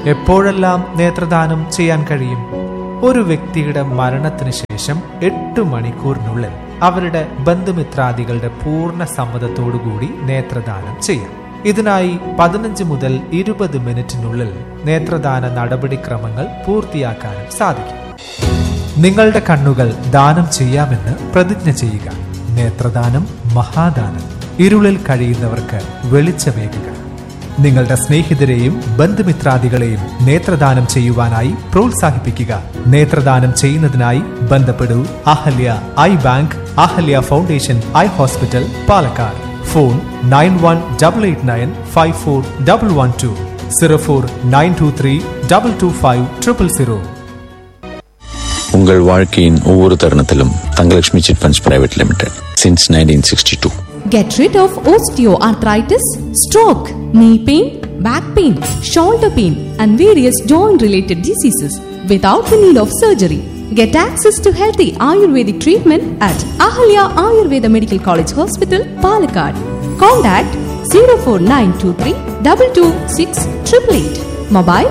എപ്പോഴെല്ലാം നേത്രദാനം ചെയ്യാൻ കഴിയും ഒരു വ്യക്തിയുടെ മരണത്തിന് ശേഷം എട്ട് മണിക്കൂറിനുള്ളിൽ അവരുടെ ബന്ധുമിത്രാദികളുടെ പൂർണ്ണ സമ്മതത്തോടുകൂടി നേത്രദാനം ചെയ്യാം ഇതിനായി പതിനഞ്ച് മുതൽ ഇരുപത് മിനിറ്റിനുള്ളിൽ നേത്രദാന നടപടിക്രമങ്ങൾ പൂർത്തിയാക്കാനും സാധിക്കും നിങ്ങളുടെ കണ്ണുകൾ ദാനം ചെയ്യാമെന്ന് പ്രതിജ്ഞ ചെയ്യുക നേത്രദാനം മഹാദാനം ഇരുളിൽ കഴിയുന്നവർക്ക് വെളിച്ചമേകുക നിങ്ങളുടെ സ്നേഹിതരെയും ബന്ധുമിത്രാദികളെയും നേത്രദാനം ചെയ്യുവാനായി പ്രോത്സാഹിപ്പിക്കുക നേത്രദാനം ചെയ്യുന്നതിനായി ബന്ധപ്പെടൂ Ahalya eye bank Ahalya foundation eye hospital Palakkad phone nine one double eight nine five four double one two zero four nine two three double two five triple zero உங்கள் வாழ்க்கையின் ஒவ்வொரு தருணத்திலும் Thangalakshmi chit funds private limited since nineteen sixty two Get rid of osteoarthritis, stroke, knee pain, back pain, shoulder pain, and various joint related diseases without the need of surgery. Get access to healthy Ayurvedic treatment at Ahalya Ayurveda Medical College Hospital, Palakkad. Contact 04923 226 888. Mobile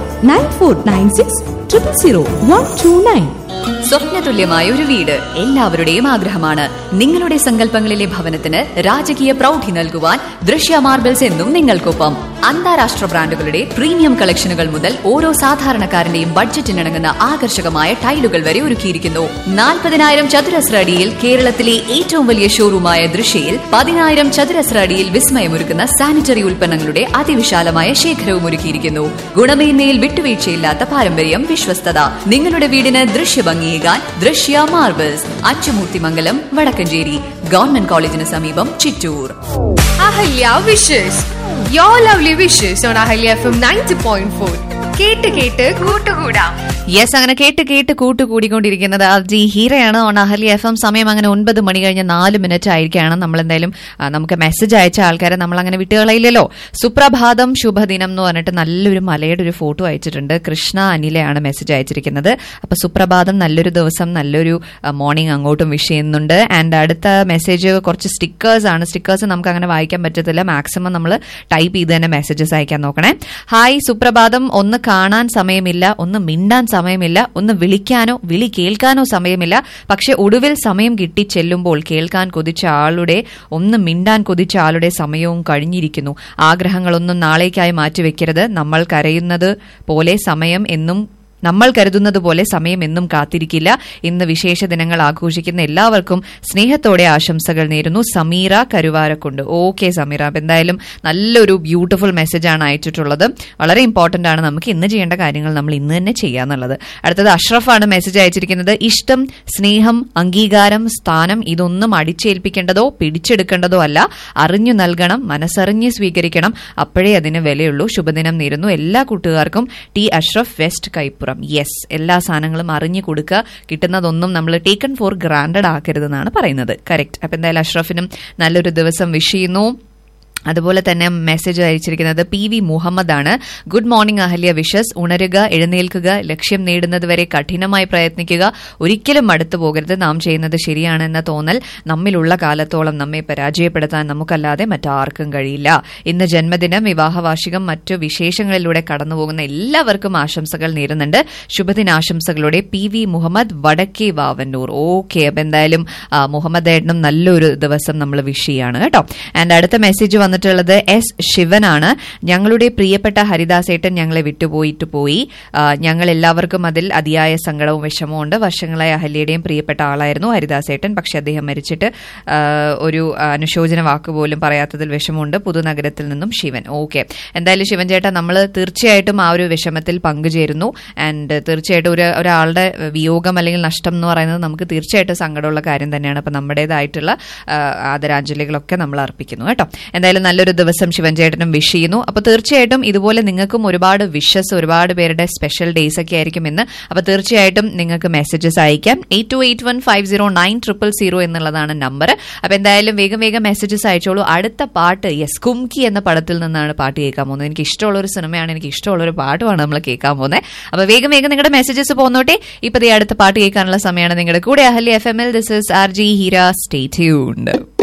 9496 000 129. സ്വപ്നതുല്യമായ ഒരു വീട് എല്ലാവരുടെയും ആഗ്രഹമാണ് നിങ്ങളുടെ സങ്കല്പങ്ങളിലെ ഭവനത്തിന് രാജകീയ പ്രൗഢി നൽകുവാൻ ദൃശ്യ മാർബിൾസ് എന്നും നിങ്ങൾക്കൊപ്പം അന്താരാഷ്ട്ര ബ്രാൻഡുകളുടെ പ്രീമിയം കളക്ഷനുകൾ മുതൽ ഓരോ സാധാരണക്കാരന്റെയും ബഡ്ജറ്റിനിണങ്ങുന്ന ആകർഷകമായ ടൈലുകൾ വരെ ഒരുക്കിയിരിക്കുന്നു നാൽപ്പതിനായിരം ചതുരശ്ര അടിയിൽ കേരളത്തിലെ ഏറ്റവും വലിയ ഷോറൂമായ ദൃശ്യയിൽ പതിനായിരം ചതുരശ്ര അടിയിൽ വിസ്മയമൊരുക്കുന്ന സാനിറ്ററി ഉൽപ്പന്നങ്ങളുടെ അതിവിശാലമായ ശേഖരവും ഒരുക്കിയിരിക്കുന്നു ഗുണമേന്മയിൽ വിട്ടുവീഴ്ചയില്ലാത്ത പാരമ്പര്യം വിശ്വസ്തത നിങ്ങളുടെ വീടിന് ദൃശ്യഭംഗിയേകാൻ ദൃശ്യ മാർബിൾസ് അച്ചുമൂർത്തിമംഗലം വടക്കഞ്ചേരി ഗവൺമെന്റ് കോളേജിന് സമീപം Chittur Ahalya wishes yo lovely wishes on Ahalya F M ninety point four കേട്ട് കേട്ട് കൂട്ടുകൂടാം യെസ് അങ്ങനെ കേട്ട് കേട്ട് കൂട്ടുകൂടിക്കൊണ്ടിരിക്കുന്നത് ജി ഹീറയാണ് ഓൺ അഹല്യ എഫ് എം സമയം അങ്ങനെ ഒൻപത് മണി കഴിഞ്ഞ് നാല് മിനിറ്റ് ആയിരിക്കുകയാണ് നമ്മൾ എന്തായാലും ആ, നമുക്ക് മെസ്സേജ് അയച്ച ആൾക്കാരെ നമ്മൾ അങ്ങനെ വിട്ടുകളയില്ലല്ലോ സുപ്രഭാതം ശുഭദിനം എന്ന് പറഞ്ഞിട്ട് നല്ലൊരു മലയുടെ ഒരു ഫോട്ടോ അയച്ചിട്ടുണ്ട് കൃഷ്ണ അനിലയാണ് മെസ്സേജ് അയച്ചിരിക്കുന്നത് അപ്പൊ സുപ്രഭാതം നല്ലൊരു ദിവസം നല്ലൊരു മോർണിംഗ് അങ്ങോട്ടും വിഷ് ചെയ്യുന്നുണ്ട് ആൻഡ് അടുത്ത മെസ്സേജ് കുറച്ച് സ്റ്റിക്കേഴ്സ് ആണ് സ്റ്റിക്കേഴ്സ് നമുക്ക് അങ്ങനെ വായിക്കാൻ പറ്റത്തില്ല മാക്സിമം നമ്മൾ ടൈപ്പ് ചെയ്ത് തന്നെ മെസ്സേജസ് അയക്കാൻ നോക്കണേ ഹായ് സുപ്രഭാതം ഒന്ന് കാണാൻ സമയമില്ല ഒന്ന് മിണ്ടാൻ സമയമില്ല ഒന്ന് വിളിക്കാനോ വിളി കേൾക്കാനോ സമയമില്ല പക്ഷെ ഒടുവിൽ സമയം കിട്ടി ചെല്ലുമ്പോൾ കേൾക്കാൻ കൊതിച്ച ആളുടെ ഒന്ന് മിണ്ടാൻ കൊതിച്ച ആളുടെ സമയവും കഴിഞ്ഞിരിക്കുന്നു ആഗ്രഹങ്ങളൊന്നും നാളേക്കായി മാറ്റിവെക്കരുത് നമ്മൾ കരയുന്നത് പോലെ സമയം എന്നും നമ്മൾ കരുതുന്നത് പോലെ സമയം എന്നും കാത്തിരിക്കില്ല ഇന്ന് വിശേഷ ദിനങ്ങൾ ആഘോഷിക്കുന്ന എല്ലാവർക്കും സ്നേഹത്തോടെ ആശംസകൾ നേരുന്നു സമീറ കരുവാരക്കുണ്ട് ഓക്കെ സമീറ അപ്പൊ എന്തായാലും നല്ലൊരു ബ്യൂട്ടിഫുൾ മെസ്സേജ് ആണ് അയച്ചിട്ടുള്ളത് വളരെ ഇമ്പോർട്ടന്റ് ആണ് നമുക്ക് ഇന്ന് ചെയ്യേണ്ട കാര്യങ്ങൾ നമ്മൾ ഇന്ന് തന്നെ ചെയ്യാന്നുള്ളത് അടുത്തത് അഷ്റഫാണ് മെസ്സേജ് അയച്ചിരിക്കുന്നത് ഇഷ്ടം സ്നേഹം അംഗീകാരം സ്ഥാനം ഇതൊന്നും അടിച്ചേൽപ്പിക്കേണ്ടതോ പിടിച്ചെടുക്കേണ്ടതോ അല്ല അറിഞ്ഞു നൽകണം മനസ്സറിഞ്ഞ് സ്വീകരിക്കണം അപ്പോഴേ അതിന് വിലയുള്ളൂ ശുഭദിനം നേരുന്നു എല്ലാ കൂട്ടുകാർക്കും T Ashraf west Kaipuram yes എല്ലാ സാധനങ്ങളും അറിഞ്ഞു കൊടുക്കുക കിട്ടുന്നതൊന്നും നമ്മൾ ടേക്കൺ ഫോർ ഗ്രാൻഡഡ് ആക്കരുതെന്നാണ് പറയുന്നത് കറക്റ്റ് അപ്പൊ എന്തായാലും അഷ്റഫിനും നല്ലൊരു ദിവസം വിഷ് ചെയ്യുന്നു അതുപോലെ തന്നെ മെസ്സേജ് അയച്ചിരിക്കുന്നത് പി വി മുഹമ്മദ് ആണ് ഗുഡ് മോർണിംഗ് അഹല്യ വിഷസ് ഉണരുക എഴുന്നേൽക്കുക ലക്ഷ്യം നേടുന്നതുവരെ കഠിനമായി പ്രയത്നിക്കുക ഒരിക്കലും മടുത്തു പോകരുത് നാം ചെയ്യുന്നത് ശരിയാണെന്ന തോന്നൽ നമ്മിലുള്ള കാലത്തോളം നമ്മെ പരാജയപ്പെടുത്താൻ നമുക്കല്ലാതെ മറ്റാർക്കും കഴിയില്ല ഇന്ന് ജന്മദിനം വിവാഹവാർഷികം മറ്റു വിശേഷങ്ങളിലൂടെ കടന്നുപോകുന്ന എല്ലാവർക്കും ആശംസകൾ നേരുന്നുണ്ട് ശുഭദിനാശംസകളോടെ P V Muhammad Vadakke Vavannur okay അപ്പൊ എന്തായാലും ആ, മുഹമ്മദ് ഏട്ടനും നല്ലൊരു ദിവസം നമ്മൾ വിഷ് ചെയ്യാണ് കേട്ടോ ആൻഡ് അടുത്ത മെസ്സേജ് വന്നിട്ടുള്ളത് എസ് ശിവനാണ് ഞങ്ങളുടെ പ്രിയപ്പെട്ട ഹരിദാസേട്ടൻ ഞങ്ങളെ വിട്ടുപോയിട്ട് പോയി ആ, ഞങ്ങൾ എല്ലാവർക്കും അതിൽ അതിയായ സങ്കടവും വിഷമവും ഉണ്ട് വർഷങ്ങളായി അഹല്യയുടെയും പ്രിയപ്പെട്ട ആളായിരുന്നു ഹരിദാസേട്ടൻ പക്ഷെ അദ്ദേഹം മരിച്ചിട്ട് ആ, ഒരു അനുശോചന വാക്ക് പോലും പറയാത്തതിൽ വിഷമമുണ്ട് പുതുനഗരത്തിൽ നിന്നും ശിവൻ ഓക്കെ എന്തായാലും ശിവൻ ചേട്ടാ നമ്മൾ തീർച്ചയായിട്ടും ആ ഒരു വിഷമത്തിൽ പങ്കുചേരുന്നു ആൻഡ് തീർച്ചയായിട്ടും ഒരു ഒരാളുടെ വിയോഗം അല്ലെങ്കിൽ നഷ്ടം എന്ന് പറയുന്നത് നമുക്ക് തീർച്ചയായിട്ടും സങ്കടമുള്ള കാര്യം തന്നെയാണ് അപ്പൊ നമ്മുടേതായിട്ടുള്ള ആ, ആദരാഞ്ജലികളൊക്കെ നമ്മൾ അർപ്പിക്കുന്നു കേട്ടോ എന്തായാലും നല്ലൊരു ദിവസം ശിവൻ ചേട്ടനും വിഷ് ചെയ്യുന്നു അപ്പൊ തീർച്ചയായിട്ടും ഇതുപോലെ നിങ്ങൾക്കും ഒരുപാട് വിഷസ് ഒരുപാട് പേരുടെ സ്പെഷ്യൽ ഡേയ്സ് ഒക്കെ ആയിരിക്കും ഇന്ന് അപ്പൊ തീർച്ചയായിട്ടും നിങ്ങൾക്ക് മെസ്സേജസ് അയക്കാം eight two eight one five zero nine triple zero എന്നുള്ളതാണ് നമ്പർ അപ്പൊ എന്തായാലും വേഗം വേഗം മെസ്സേജസ് അയച്ചോളൂ അടുത്ത പാട്ട് യെസ് കുംകി എന്ന പടത്തിൽ നിന്നാണ് പാട്ട് കേൾക്കാൻ പോകുന്നത് എനിക്ക് ഇഷ്ടമുള്ള ഒരു സിനിമയാണ് എനിക്ക് ഇഷ്ടമുള്ള ഒരു പാട്ടുമാണ് നമ്മൾ കേൾക്കാൻ പോകുന്നത് അപ്പൊ വേഗം വേഗം നിങ്ങളുടെ മെസ്സേജസ് പോന്നോട്ടെ ഇപ്പൊ ദേ അടുത്ത പാട്ട് കേൾക്കാനുള്ള സമയമാണ് നിങ്ങളുടെ കൂടെ Ahalya F M L this is R G Heera stay tuned